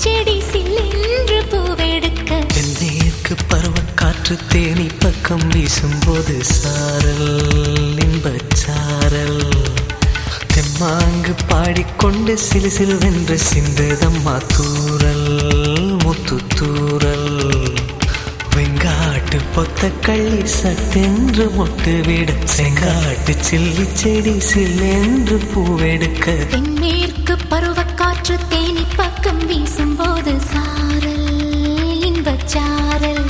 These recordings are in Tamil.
செடி சில்லென்று பூவெடுக்க தென்மேற்கு பருவக்காற்று தேனி பக்கம் வீசும்போது சாரல் இன்பச்சாரல் தெம்மாங்கு பாடிக்கொண்டு சிலு சிலுவென்று சிந்துதம்மா தூரல் முத்து தூரல் வெங்காட்டு பொத்த கள்ளி சட்டென்று மொட்டு விட செங்காட்டு சில்லி செடி சில்லென்று பூவெடுக்க தென்மேற்கு பருவக்காற்று தேனி பக்கம் வீசும்போது சாரல் இன்பச்சாரல்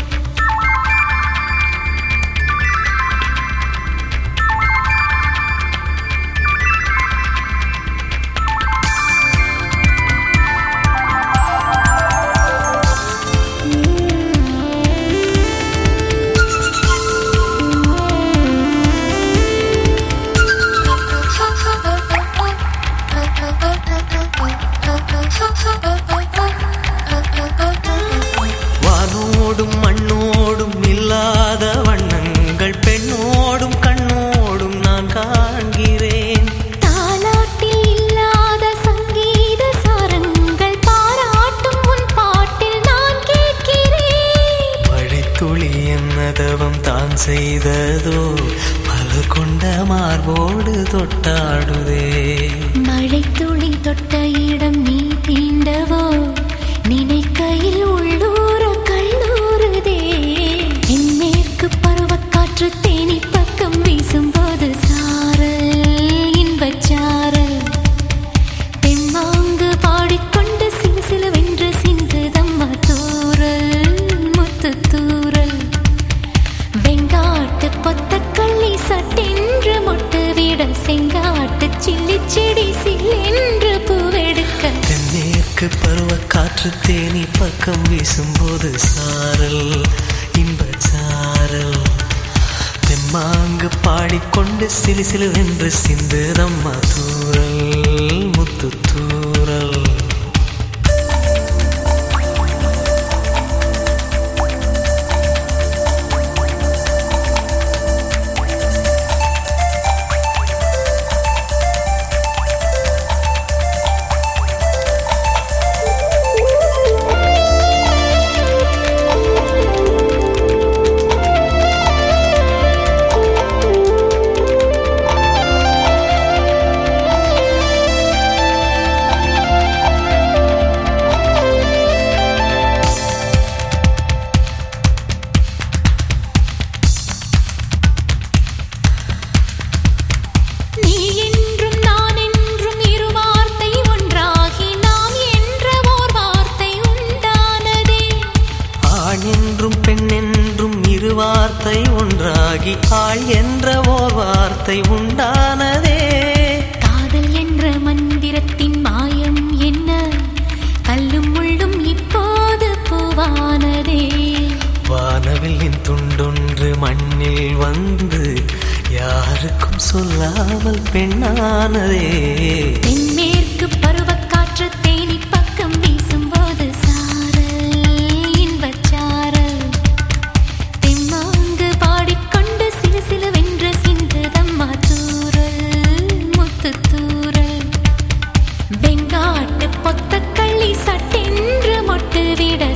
வானோடும் மண்ணோடும் இல்லாத வண்ணங்கள் பெண்ணோடும் கண்ணோடும் நான் காண்கிறேன் தாலாட்டில் இல்லாத சங்கீத சாரங்கள் பாராட்டும் உன் பாட்டில் நான் கேட்கிறேன் மழைத்துளி என்னதவம் தான் செய்ததோ பல கொண்ட மார்போடு தொட்டாடுதே மழை துளி தொட்ட இடம் நீ தீண்டவோ நினைக்கையில் உள்ளூர கல்லூருதே என் மேற்கு பருவக்காற்று தேனி பக்கம் வீசும்போது சாரல் இன்பச்சாரல் தெம்மாங்கு பாடிக்கொண்டு சிலு சிலுவென்று சிந்துதம்மா தூரல் முத்து தூரல் வெங்காட்டு பொத்தக்கள்ளி சட்டென்று மொட்டு விட செங்காட்டு சில்லி செடி சில்லென்று பூவெடுக்க தென்மேற்கு பருவக்காற்று தேனி பக்கம் வீசும்போது சாரல் இன்பச்சாரல் தெம்மாங்கு பாடிக்கொண்டு சிலு சிலுவென்று சிந்துதம்மா தூரல் முத்து தூரல் நீ என்றும் நான் என்றும் இரு வார்த்தை ஒன்றாகி நாம் என்ற ஓர் வார்த்தை உண்டானதே ஆண் என்றும் பெண் என்றும் இரு வார்த்தை ஒன்றாகி ஆள் என்ற ஓர் வார்த்தை உண்டானதே காதல் என்ற மந்திரத்தின் மாயம் என்ன கல்லும் முள்ளும் இப்போது பூவானதே வானவில்லின் துண்டொன்று மண்ணில் வந்து யாருக்கும் சொல்லாமல் பெண்ணானதே தென்மேற்கு பருவக்காற்று தேனி பக்கம் வீசும்போது சாரல் இன்பச்சாரல் தெம்மாங்கு பாடிக்கொண்டு சிலு சிலுவென்ற சிந்துதம்மா தூரல் முத்து தூரல் வெங்காட்டு பொத்தக்கள்ளி சட்டென்று மொட்டு விட